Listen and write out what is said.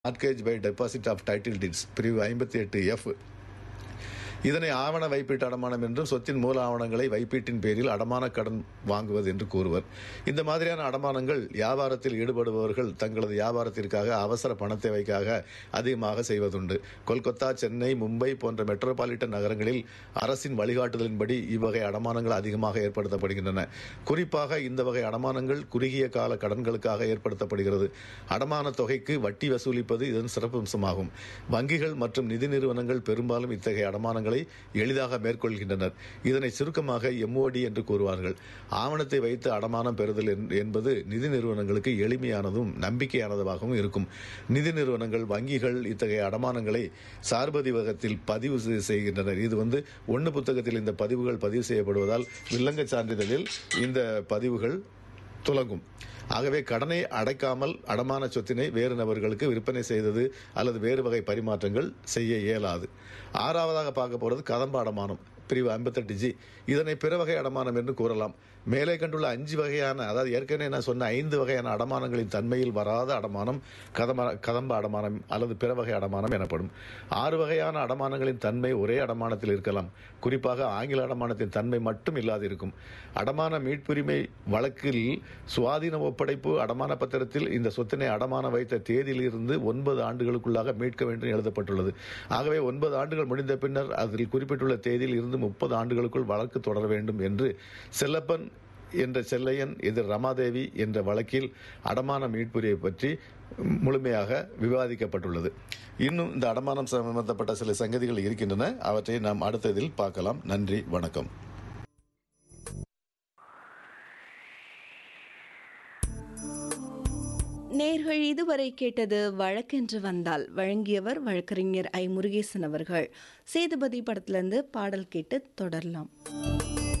mortgage by deposit of title deeds பிரிவு ஐம்பத்தி எட்டு எஃப் இதனை ஆவண வைப்பீட்டு அடமானம் என்றும் சொத்தின் மூல ஆவணங்களை வைப்பீட்டின் பேரில் அடமான கடன் வாங்குவது என்று கூறுவர் இந்த மாதிரியான அடமானங்கள் வியாபாரத்தில் ஈடுபடுபவர்கள் தங்களது வியாபாரத்திற்காக அவசர பண தேவைக்காக அதிகமாக செய்வதுண்டு கொல்கத்தா சென்னை மும்பை போன்ற மெட்ரோபாலிட்டன் நகரங்களில் அரசின் வழிகாட்டுதலின்படி இவ்வகை அடமானங்கள் அதிகமாக ஏற்படுத்தப்படுகின்றன குறிப்பாக இந்த வகை அடமானங்கள் குறுகிய கால கடன்களுக்காக ஏற்படுத்தப்படுகிறது அடமான தொகைக்கு வட்டி வசூலிப்பது இதன் சிறப்பம்சமாகும் வங்கிகள் மற்றும் நிதி நிறுவனங்கள் பெரும்பாலும் இத்தகைய அடமானங்களை எளிதாக மேற்கொள்கின்றனர் இதனை சுருக்கமாக எம்ஓடி என்று கூறுவார்கள் ஆவணத்தை வைத்து அடமானம் பெறுதல் என்- என்பது நிதி நிறுவனங்களுக்கு எளிமையானதும் நம்பிக்கையானதாகவும் இருக்கும் நிதி நிறுவனங்கள் வங்கிகள் இத்தகைய அடமானங்களை சார்பதிவகத்தில் பதிவு செய்- செய்கின்றனர் இது வந்து ஒன்று புத்தகத்தில் இந்த பதிவுகள் பதிவு செய்யப்படுவதால் வில்லங்கச் சான்றிதழில் இந்த பதிவுகள் துலங்கும் ஆகவே கடனை அடைக்காமல் அடமான சொத்தினை வேறு நபர்களுக்கு விற்பனை செய்தது அல்லது வேறு வகை பரிமாற்றங்கள் செய்ய இயலாது ஆறாவதாக பார்க்க போறது கதம்ப அடமானம் பிரிவு ஐம்பத்தெட்டு ஜி இதனை பிற வகை அடமானம் என்று கூறலாம் மேலே கண்டுள்ள அஞ்சு வகையான அதாவது ஏற்கனவே நான் சொன்ன ஐந்து வகையான அடமானங்களின் தன்மையில் வராத அடமானம் கதம கதம்ப அடமானம் அல்லது பிற வகை அடமானம் எனப்படும் ஆறு வகையான அடமானங்களின் தன்மை ஒரே அடமானத்தில் இருக்கலாம் குறிப்பாக ஆங்கில அடமானத்தின் தன்மை மட்டும் இல்லாது இருக்கும் அடமான மீட்புரிமை வழக்கில் சுவாதீன ஒப்படைப்பு அடமான பத்திரத்தில் இந்த சொத்தினை அடமான வைத்த தேதியிலிருந்து ஒன்பது ஆண்டுகளுக்குள்ளாக மீட்க வேண்டும் எழுதப்பட்டுள்ளது ஆகவே ஒன்பது ஆண்டுகள் முடிந்த பின்னர் அதில் குறிப்பிட்டுள்ள தேதியில் இருந்து முப்பது ஆண்டுகளுக்குள் வழக்கு தொடர வேண்டும் என்று செல்லப்பன் என்ற செல்லையன் எதிர் ரமாதேவி என்ற வழக்கில் அடமான மீட்புரியை பற்றி முழுமையாக விவாதிக்கப்பட்டுள்ளது இன்னும் இந்த அடமானம் சம்பந்தப்பட்ட சில சங்கதிகள் இருக்கின்றன அவற்றை நாம் அடுத்ததில் பார்க்கலாம் நன்றி வணக்கம் நேர்கள் இதுவரை கேட்டது வழக்கென்று வந்தால் வழங்கியவர் வழக்கறிஞர் ஐ முருகேசன் அவர்கள் சேதுபதி படத்திலிருந்து பாடல் கேட்டு தொடரலாம்